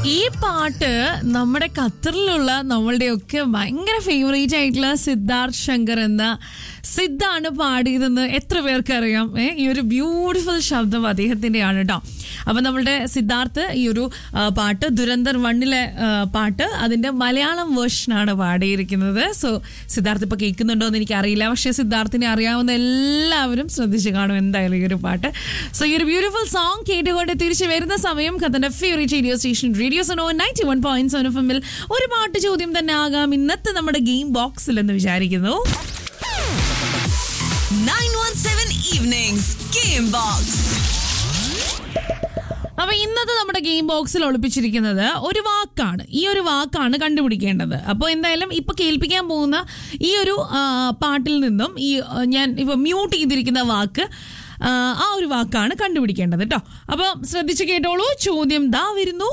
ഈ പാട്ട് നമ്മുടെ ഖത്തറിലുള്ള നമ്മളുടെയൊക്കെ ഭയങ്കര ഫേവറേറ്റ് ആയിട്ടുള്ള സിദ്ധാർത്ഥ് ശങ്കർ എന്ന സിദ്ധാണ് പാടിയതെന്ന് എത്ര പേർക്ക് അറിയാം ഏ ഈ ഒരു ബ്യൂട്ടിഫുൾ ശബ്ദം അദ്ദേഹത്തിൻ്റെയാണ് കേട്ടോ അപ്പം നമ്മളുടെ സിദ്ധാർത്ഥ് ഈ ഒരു ആ, പാട്ട് ദുരന്തർ വണ്ണിലെ ആ, പാട്ട് അതിൻ്റെ മലയാളം വേർഷനാണ് പാടിയിരിക്കുന്നത് സോ സിദ്ധാർത്ഥ് ഇപ്പോൾ കേൾക്കുന്നുണ്ടോ എന്ന് എനിക്കറിയില്ല പക്ഷേ സിദ്ധാർത്ഥിനെ അറിയാവുന്ന എല്ലാവരും ശ്രദ്ധിച്ച് കാണും എന്തായാലും ഈ ഒരു പാട്ട് സോ ഈ ഒരു ബ്യൂട്ടിഫുൾ സോങ് കേട്ടുകൊണ്ട് തിരിച്ചു വരുന്ന സമയം ഖത്തറിന്റെ favourite radio station radio Suno ninety one point seven F എമ്മിൽ ഒരു പാട്ട് ചോദ്യം തന്നെ ആകാം ഇന്നത്തെ നമ്മുടെ ഗെയിം ബോക്സിൽ എന്ന് വിചാരിക്കുന്നു 917 Evenings Game Box. അപ്പൊ ഇന്നത്തെ നമ്മുടെ ഗെയിം ബോക്സിൽ ഒളിപ്പിച്ചിരിക്കുന്നത് ഒരു വാക്കാണ് ഈ ഒരു വാക്കാണ് കണ്ടുപിടിക്കേണ്ടത് അപ്പോൾ എന്തായാലും ഇപ്പൊ കേൾപ്പിക്കാൻ പോകുന്ന ഈ ഒരു ആ, പാട്ടിൽ നിന്നും ഈ ആ, ഞാൻ ഇപ്പൊ മ്യൂട്ട് ചെയ്തിരിക്കുന്ന വാക്ക് ആ, ആ ഒരു വാക്കാണ് കണ്ടുപിടിക്കേണ്ടത് കേട്ടോ അപ്പോൾ ശ്രദ്ധിച്ചു കേട്ടോളൂ ചോദ്യം ദാ വരുന്നു